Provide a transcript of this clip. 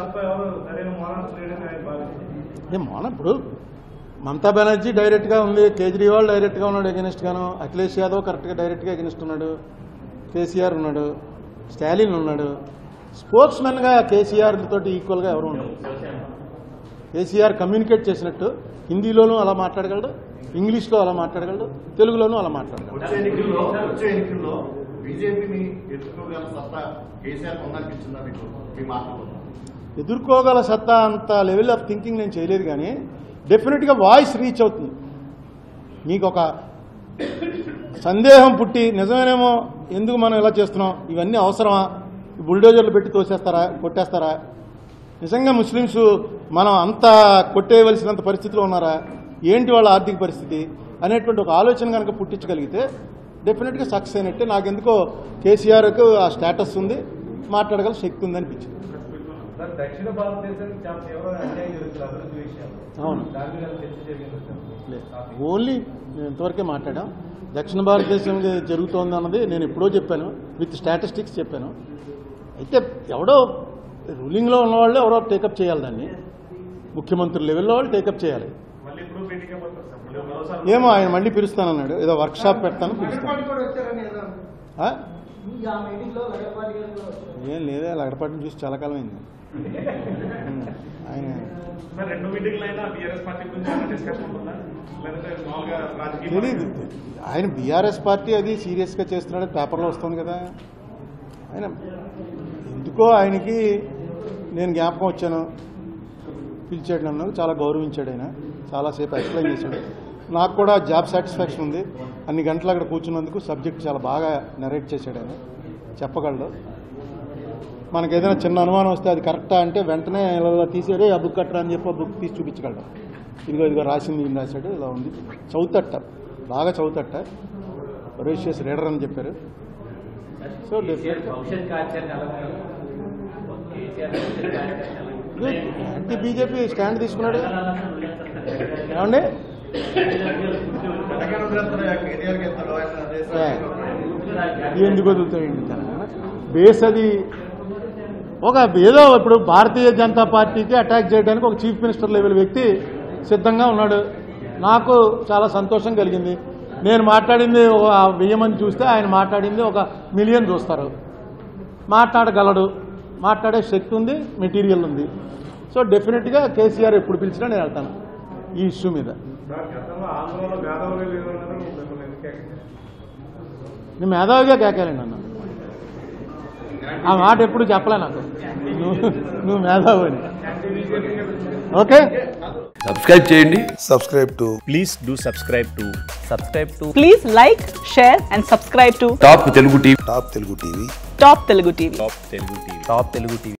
తప్ప ఎవరు సరైన మోనార్స్ లేడని ఆయన భావించారు ఏ మొన్న ఇప్పుడు మమతా బెనర్జీ డైరెక్ట్గా ఉంది కేజ్రీవాల్ డైరెక్ట్గా ఉన్నాడు ఎగెనిస్ట్ గాను అఖిలేష్ యాదవ్ కరెక్ట్గా డైరెక్ట్గా ఎగెనిస్ట్ ఉన్నాడు కేసీఆర్ ఉన్నాడు స్టాలిన్ ఉన్నాడు స్పోర్ట్స్ మెన్గా కేసీఆర్ తోటి ఈక్వల్గా ఎవరు ఉండరు కేసీఆర్ కమ్యూనికేట్ చేసినట్టు హిందీలోనూ అలా మాట్లాడగలడు ఇంగ్లీష్లో అలా మాట్లాడగలడు తెలుగులోనూ అలా మాట్లాడగలడు వచ్చే ఎన్నికల్లో వచ్చే ఎన్నికల్లో బీజేపీని ఎదుర్కోగల సత్తా కేసీఆర్ ఉందనిపించిందా మీకు మీ మాటలు ఎదుర్కోగల సత్తా అంత లెవెల్ ఆఫ్ థింకింగ్ నేను చేయలేదు కానీ డెఫినెట్గా వాయిస్ రీచ్ అవుతుంది మీకు ఒక సందేహం పుట్టి నిజమేనేమో ఎందుకు మనం ఇలా చేస్తున్నాం ఇవన్నీ అవసరమా ఈ బుల్డోజర్లు పెట్టి తోసేస్తారా కొట్టేస్తారా నిజంగా ముస్లిమ్స్ మనం అంత కొట్టేయవలసినంత పరిస్థితిలో ఉన్నారా ఏంటి వాళ్ళ ఆర్థిక పరిస్థితి అనేటువంటి ఒక ఆలోచన కనుక పుట్టించగలిగితే డెఫినెట్గా సక్సెస్ అయినట్టే నాకెందుకో కేసీఆర్కు ఆ స్టేటస్ ఉంది మాట్లాడగల శక్తి ఉంది అనిపించింది సార్ దక్షిణ భారతదేశానికి చాలా తీవ్రమైన అన్యాయం జరుగుతుంది అభివృద్ధి విషయాలు అవును దాని మీద చర్చ జరిగింది సార్ ఓన్లీ నేను ఇంతవరకే మాట్లాడాం దక్షిణ భారతదేశం జరుగుతోంది అన్నది నేను ఎప్పుడో చెప్పాను విత్ స్టాటిస్టిక్స్ చెప్పాను అయితే ఎవడో రూలింగ్లో ఉన్న వాళ్ళు ఎవరో టేకప్ చేయాలి దాన్ని ముఖ్యమంత్రి లెవెల్లో వాళ్ళు టేకప్ చేయాలి మళ్ళీ ఇప్పుడు మీటింగ్ అయిపోతుంది సార్ మళ్ళీ మరోసారి ఏమో ఆయన మళ్ళీ పిలుస్తానన్నాడు ఏదో వర్క్ షాప్ పెడతాను పిలుస్తాను లగడపాటి కూడా వచ్చారని ఏదో ఆ? ఈ ఆ మీటింగ్ లో లగడపాటి గారు కూడా వచ్చారు ఏం లేదే లగడపాటిని చూసి చాలా కాలం అయింది ఉమ్, ఆయన సార్ రెండు మీటింగ్లు అయినా బీఆర్ఎస్ పార్టీ గురించి ఏమైనా డిస్కషన్ ఉంటుందా లేదంటే మామూలుగా రాజకీయ తెలీదు ఆయన బీఆర్ఎస్ పార్టీ అది సీరియస్గా చేస్తున్నాడు పేపర్లో వస్తుంది కదా ఆయన ఎందుకో ఆయనకి నేను జ్ఞాపకం వచ్చాను పిలిచాడు నన్ను చాలా గౌరవించాడు ఆయన చాలాసేపు ఎక్స్ప్లెయిన్ చేశాడు నాకు కూడా జాబ్ సాటిస్ఫాక్షన్ ఉంది అన్ని గంటలు అక్కడ కూర్చున్నందుకు సబ్జెక్ట్ చాలా బాగా నెరేట్ చేశాడు ఆయన చెప్పగలడు మనకి ఏదైనా చిన్న అనుమానం వస్తే అది కరెక్టా అంటే వెంటనే ఇలా తీసేరే ఆ బుక్ కట్టరా అని చెప్పి ఆ బుక్ తీసి చూపించగలడు ఇదిగో ఇదిగో రాసింది ఈయన రాశాడు ఇలా ఉంది చదువుతట్ట బాగా చదువుతట్ట ఒరేషియస్ రీడర్ అని చెప్పారు సో డెఫినెట్ భవిష్యత్ కార్యాచరణ ఎలా ఉంది? కేసీఆర్ భవిష్యత్ కార్యాచరణ ఎలా ఉంది? యాంటీ బీజేపీ స్టాండ్ తీసుకున్నాడు ఏమండి తెలంగాణ వదిలేస్తారా కేటీఆర్కి ఎత్తాడు ఆయన దేశ ఎందుకు వదులుతాయండి తెలంగాణ బేస్ అది ఒక ఏదో ఇప్పుడు భారతీయ జనతా పార్టీకి అటాక్ చేయడానికి ఒక చీఫ్ మినిస్టర్ లెవెల్ వ్యక్తి సిద్ధంగా ఉన్నాడు నాకు చాలా సంతోషం కలిగింది నేను మాట్లాడింది ఒక వెయ్యి మంది చూస్తే ఆయన మాట్లాడింది ఒక మిలియన్ చూస్తారు మాట్లాడగలడు మాట్లాడే శక్తి ఉంది మెటీరియల్ ఉంది సో డెఫినెట్గా కేసీఆర్ ఎప్పుడు పిలిచినా నేను వెళ్తాను ఈ ఇష్యూ మీద సార్ గతంలో ఆంధ్రలో మేధావులే లేరు అన్నారు మిమ్మల్ని ఎందుకే నేను మేధావిగా కేకాలండి అన్న ఆ మాట ఎప్పుడు చెప్పలే నాకు నువ్వు నువ్వు మేధావు అని ఓకే సబ్స్క్రైబ్ చేయండి subscribe to please do subscribe to subscribe to Please like, share, and subscribe to top Telugu TV Top Telugu TV. Top Telugu TV. top telugu tv Top Telugu TV.